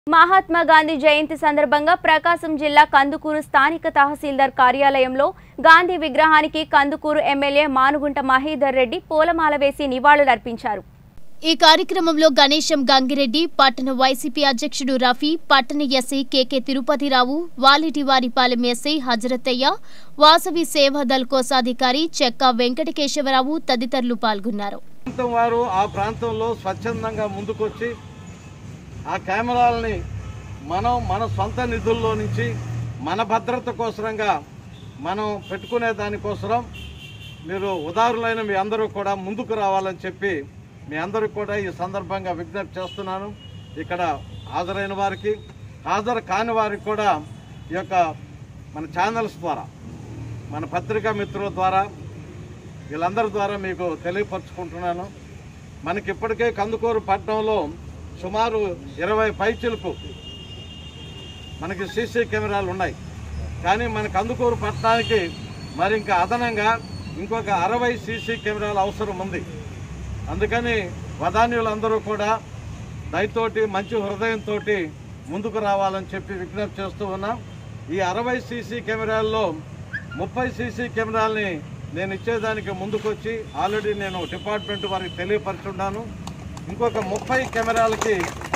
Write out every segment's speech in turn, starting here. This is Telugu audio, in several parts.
మహాత్మా గాంధీ జయంతి సందర్భంగా ప్రకాశం జిల్లా కందుకూరు స్థానిక తహసీల్దార్ కార్యాలయంలో గాంధీ విగ్రహానికి కందుకూరు ఎమ్మెల్యే మానుగుంట మహీధర్ రెడ్డి పూలమాల వేసి నివాళులర్పించారు ఈ కార్యక్రమంలో గణేశం గంగిరెడ్డి పట్టణ వైసీపీ అధ్యక్షుడు రఫీ పట్టణ SI KK Tirupatirao Valitivaripalem SI Hazarathaiah Vasavi Sevadal కోశాధికారి చెక్క వెంకటకేశవరావు తదితరులు పాల్గొన్నారు ప్రాంతం వారు ఆ ప్రాంతంలో స్వచ్ఛందంగా ముందుకొచ్చి ఆ కెమెరాలని మనం మన సొంత నిధుల్లో నుంచి మన భద్రత కోసరంగా మనం పెట్టుకునే దానికోసరం మీరు ఉదారులైన మీ అందరూ కూడా ముందుకు రావాలని చెప్పి మీ అందరూ కూడా ఈ సందర్భంగా విజ్ఞప్తి చేస్తున్నాను ఇక్కడ హాజరైన వారికి హాజరు కాని వారికి కూడా ఈ యొక్క మన ఛానల్స్ ద్వారా మన పత్రికా మిత్రుల ద్వారా వీళ్ళందరి ద్వారా మీకు తెలియపరచుకుంటున్నాను మనకి ఇప్పటికే కందుకూరు పట్టణంలో సుమారు ఇరవై పైచిలకు మనకి సీసీ కెమెరాలు ఉన్నాయి కానీ మన కందుకూరు పట్టణానికి మరి ఇంకా అదనంగా ఇంకొక అరవై సీసీ కెమెరాలు అవసరం ఉంది అందుకని వదాన్యులందరూ కూడా దయతోటి మంచి హృదయంతో ముందుకు రావాలని చెప్పి విజ్ఞప్తి చేస్తూ ఉన్నాం ఈ అరవై సీసీ కెమెరాల్లో ముప్పై సీసీ కెమెరాల్ని నేను ఇచ్చేదానికి ముందుకొచ్చి ఆల్రెడీ నేను డిపార్ట్మెంట్ వారికి తెలియపరుచున్నాను ఇంకొక ముప్పై కెమెరాలకి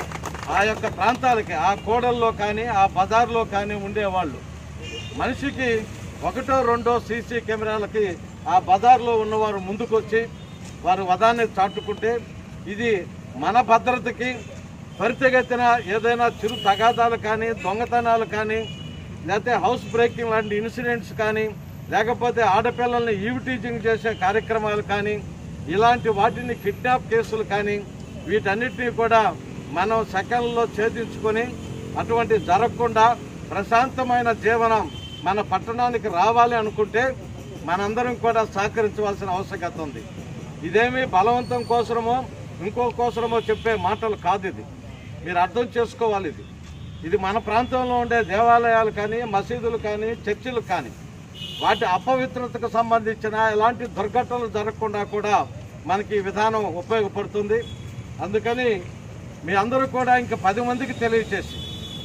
ఆ యొక్క ప్రాంతాలకి ఆ కోడల్లో కానీ ఆ బజార్లో కానీ ఉండేవాళ్ళు మనిషికి ఒకటో రెండో సీసీ కెమెరాలకి ఆ బజార్లో ఉన్నవారు ముందుకొచ్చి వారు వదాన్ని చాటుకుంటే ఇది మన భద్రతకి త్వరితగతిన ఏదైనా చిరు తగాదాలు కానీ దొంగతనాలు కానీ లేకపోతే హౌస్ బ్రేకింగ్ లాంటి ఇన్సిడెంట్స్ కానీ లేకపోతే ఆడపిల్లల్ని ఈవ్ టీచింగ్ చేసే కార్యక్రమాలు కానీ ఇలాంటి వాటిని కిడ్నాప్ కేసులు కానీ వీటన్నిటినీ కూడా మనం సెకండ్లో ఛేదించుకొని అటువంటి జరగకుండా ప్రశాంతమైన జీవనం మన పట్టణానికి రావాలి అనుకుంటే మనందరం కూడా సహకరించవలసిన ఆవశ్యకత ఉంది ఇదేమి బలవంతం కోసమో ఇంకో కోసమో చెప్పే మాటలు కాదు ఇది మీరు అర్థం చేసుకోవాలి ఇది ఇది మన ప్రాంతంలో ఉండే దేవాలయాలు కానీ మసీదులు కానీ చర్చిలు కానీ వాటి అపవిత్రతకు సంబంధించిన ఎలాంటి దుర్ఘటనలు జరగకుండా కూడా మనకి ఈ విధానం ఉపయోగపడుతుంది అందుకని మీ అందరూ కూడా ఇంకా పది మందికి తెలియచేసి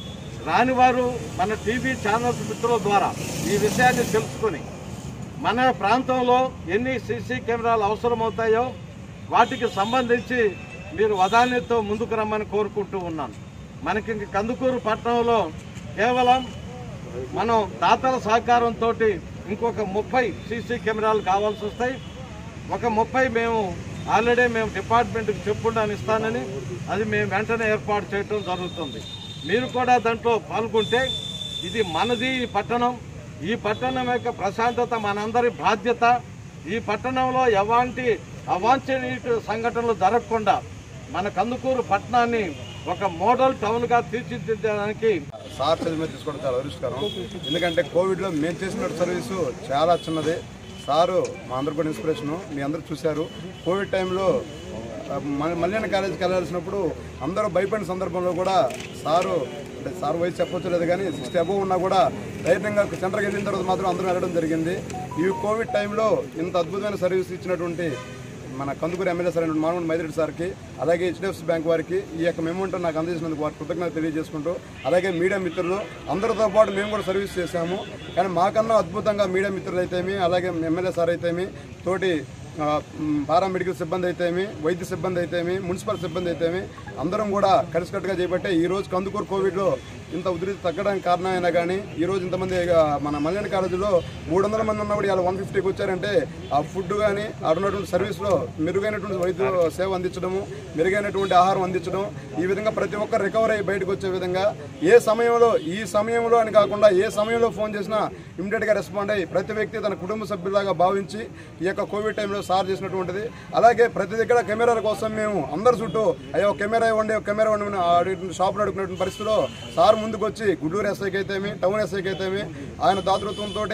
రాని వారు మన టీవీ ఛానల్స్ మిత్రుల ద్వారా ఈ విషయాన్ని తెలుసుకొని మన ప్రాంతంలో ఎన్ని సీసీ కెమెరాలు అవసరమవుతాయో వాటికి సంబంధించి మీరు వదాన్యతో ముందుకు రమ్మని కోరుకుంటూ ఉన్నాను మనకి ఇంక కందుకూరు పట్టణంలో కేవలం మనం దాతల సహకారంతో ఇంకొక ముప్పై సీసీ కెమెరాలు కావాల్సి వస్తాయి ఒక ముప్పై మేము ఆల్రెడీ మేము డిపార్ట్మెంట్కి చెప్పుండాని ఇస్తానని అది మేము వెంటనే ఏర్పాటు చేయటం జరుగుతుంది మీరు కూడా దాంట్లో పాల్గొంటే ఇది మనది ఈ పట్టణం ఈ పట్టణం యొక్క ప్రశాంతత మనందరి బాధ్యత ఈ పట్టణంలో ఎలాంటి అవాంఛనీయ సంఘటనలు జరగకుండా మన కందుకూరు పట్టణాన్ని ఒక మోడల్ టౌన్గా తీర్చిదిద్దడానికి సార్ చదివి మీద తీసుకోవడం చాలా అదృష్టకరం ఎందుకంటే కోవిడ్లో మేము చేసిన సర్వీసు చాలా చిన్నది సారు మా అందరు కూడా ఇన్స్పిరేషను మీ అందరూ చూశారు కోవిడ్ టైంలో ఆ, మ- మల్యాణ కాలేజీకి వెళ్ళాల్సినప్పుడు అందరూ భయపడిన సందర్భంలో కూడా సారు అంటే సార్ వయసు చెప్పొచ్చు లేదు కానీ సిక్స్టీ అబోవ్ ఉన్నా కూడా ధైర్యంగా సెంటర్కి వెళ్ళిన తర్వాత మాత్రం అందరూ వెళ్ళడం జరిగింది ఈ కోవిడ్ టైంలో ఇంత అద్భుతమైన సర్వీస్ ఇచ్చినటువంటి మన కందుకూరు ఎమ్మెల్యే సార్ అయినటువంటి మానవుడు మైదిరెడ్డి సార్కి అలాగే హెచ్డిఎఫ్సి బ్యాంక్ వారికి ఈ యొక్క మెమోంటో నాకు అందజేసినందుకు వారి కృతజ్ఞత తెలియజేసుకుంటూ అలాగే మీడియా మిత్రులు అందరితో పాటు మేము కూడా సర్వీస్ చేశాము కానీ మాకన్నా అద్భుతంగా మీడియా మిత్రులు అయితేమి అలాగే ఎమ్మెల్యే సార్ అయితేమి తోటి ఆ, మ్, పారామెడికల్ సిబ్బంది అయితేమి వైద్య సిబ్బంది అయితేమి మున్సిపల్ సిబ్బంది అయితేమి అందరం కూడా కలిసికట్టుగా చేపట్టే ఈ రోజు కందుకూరు కోవిడ్లో ఇంత ఉధృతి తగ్గడానికి కారణం అయినా కానీ ఈ రోజు ఇంతమంది ఆ, మన మల్యాణ కాలేజీలో మూడు వందల మంది ఉన్నప్పుడు ఇలా వన్ ఫిఫ్టీకి వచ్చారంటే ఆ ఫుడ్ కానీ అక్కడ ఉన్నటువంటి సర్వీస్లో మెరుగైనటువంటి వైద్య సేవ అందించడము మెరుగైనటువంటి ఆహారం అందించడం ఈ విధంగా ప్రతి ఒక్కరు రికవర్ అయ్యి బయటకు వచ్చే విధంగా ఏ సమయంలో ఈ సమయంలో అని కాకుండా ఏ సమయంలో ఫోన్ చేసినా ఇమ్మీడియట్గా రెస్పాండ్ అయ్యి ప్రతి వ్యక్తి తన కుటుంబ సభ్యులాగా భావించి ఈ యొక్క కోవిడ్ టైంలో సార్ చేసినటువంటిది అలాగే ప్రతి దగ్గర కెమెరాల కోసం మేము అందరి చుట్టూ అయ్యో కెమెరా ఇవ్వండి ఒక కెమెరా ఇవ్వండి అని అడుగుతున్న షాప్లో అడుగుతున్న పరిస్థితిలో సార్ ముందుకు వచ్చి గుడ్లూరు ఎస్ఐకి అయితేమి టౌన్ ఎస్ఐకి అయితేమి ఆయన దాతృత్వంతో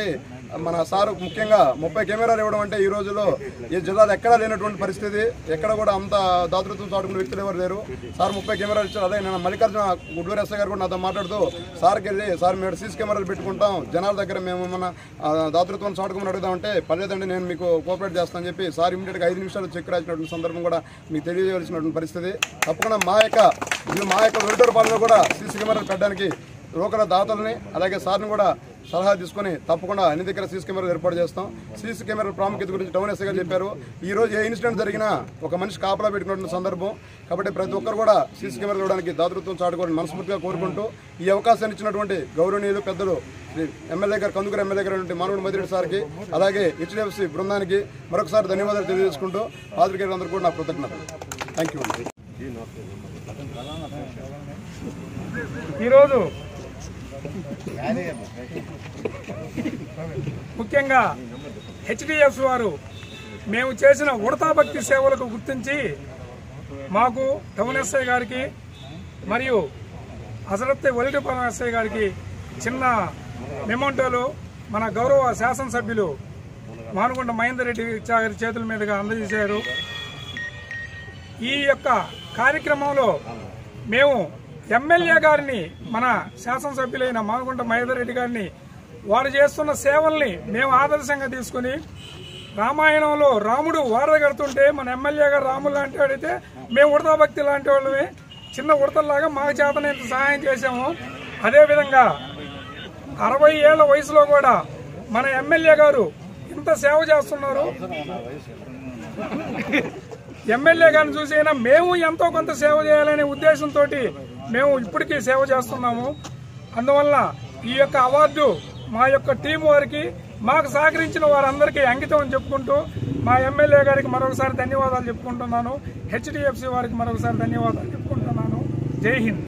మన సారు ముఖ్యంగా ముప్పై కెమెరాలు ఇవ్వడం అంటే ఈ రోజుల్లో ఈ జిల్లాలో ఎక్కడా లేనటువంటి పరిస్థితి ఎక్కడ కూడా అంత దాతృత్వం చాటుకునే వ్యక్తులు ఎవరు లేరు సార్ ముప్పై కెమెరాలు ఇచ్చారు అదే నేను మల్లికార్జున గుడ్లూరు ఎస్ఐ గారు కూడా నాతో మాట్లాడుతూ సార్కి వెళ్ళి సార్ మేము సీసీ కెమెరాలు పెట్టుకుంటాం జనాల దగ్గర మేము మన దాతృత్వం చాటుకుని అడుగుదామంటే పర్లేదండి నేను మీకు కోఆపరేట్ చేస్తానని చెప్పి సార్ ఇమీడియట్గా ఐదు నిమిషాలు చెక్ రాసినటువంటి సందర్భం కూడా మీకు తెలియజేయాల్సినటువంటి పరిస్థితి తప్పకుండా మా యొక్క ఇది మా యొక్క వెలుటూరు పాలనలో కూడా సీసీ కెమెరాలు పెట్టడానికి లోకల దాతలని అలాగే సార్ని కూడా సలహా తీసుకొని తప్పకుండా అన్ని దగ్గర సీసీ కెమెరాలు ఏర్పాటు చేస్తాం సీసీ కెమెరాల ప్రాముఖ్యత గురించి టౌన్ ఎస్ఐ గారు చెప్పారు ఈ రోజు ఏ ఇన్సిడెంట్ జరిగినా ఒక మనిషి కాపలా పెట్టుకున్న సందర్భం కాబట్టి ప్రతి ఒక్కరు కూడా సీసీ కెమెరాలు ఇవ్వడానికి దాతృత్వం చాటుకోవాలని మనస్ఫూర్తిగా కోరుకుంటూ ఈ అవకాశాన్ని ఇచ్చినటువంటి గౌరవనీయులు పెద్దలు శ్రీ ఎమ్మెల్యే గారు కందుకూరు ఎమ్మెల్యే గారు మానవుడు మదిరెడ్డి సార్కి అలాగే హెచ్డిఎఫ్సి బృందానికి మరొకసారి ధన్యవాదాలు తెలియజేసుకుంటూ పాత్రికేయులందరూ కూడా నా కృతజ్ఞతలు థ్యాంక్ యూ అండి ఈరోజు ముఖ్యంగా హెచ్డిఎఫ్ వారు మేము చేసిన ఉడతా భక్తి సేవలకు గుర్తించి మాకు టౌన్ ఎస్ఐ గారికి మరియు అసరత్తే వలిటిపాలెం ఎస్ఐ గారికి చిన్న మెమోంటోలు మన గౌరవ శాసనసభ్యులు మానుకొండ మహేందర్ రెడ్డి గారి చేతుల మీదుగా అందజేశారు ఈ యొక్క కార్యక్రమంలో మేము ఎమ్మెల్యే గారిని మన శాసనసభ్యులైన మానుకుంట మహేందర్ రెడ్డి గారిని వారు చేస్తున్న సేవల్ని మేము ఆదర్శంగా తీసుకుని రామాయణంలో రాముడు వారధ కడుతుంటే మన ఎమ్మెల్యే గారు రాముడు లాంటి వాడైతే మేము ఉడతా భక్తి లాంటి వాళ్ళమే చిన్న ఉడతల్లాగా మాకు చేతనంత సహాయం చేశాము అదేవిధంగా అరవై ఏళ్ల వయసులో కూడా మన ఎమ్మెల్యే గారు ఇంత సేవ చేస్తున్నారు ఎమ్మెల్యే గారిని చూసైనా మేము ఎంతో కొంత సేవ చేయాలనే ఉద్దేశంతో మేము ఇప్పటికీ సేవ చేస్తున్నాము అందువల్ల ఈ యొక్క అవార్డు మా యొక్క టీం వారికి మాకు సహకరించిన వారందరికీ అంకితం అని చెప్పుకుంటూ మా ఎమ్మెల్యే గారికి మరొకసారి ధన్యవాదాలు చెప్పుకుంటున్నాను హెచ్డిఎఫ్సి వారికి మరొకసారి ధన్యవాదాలు చెప్పుకుంటున్నాను జై హింద్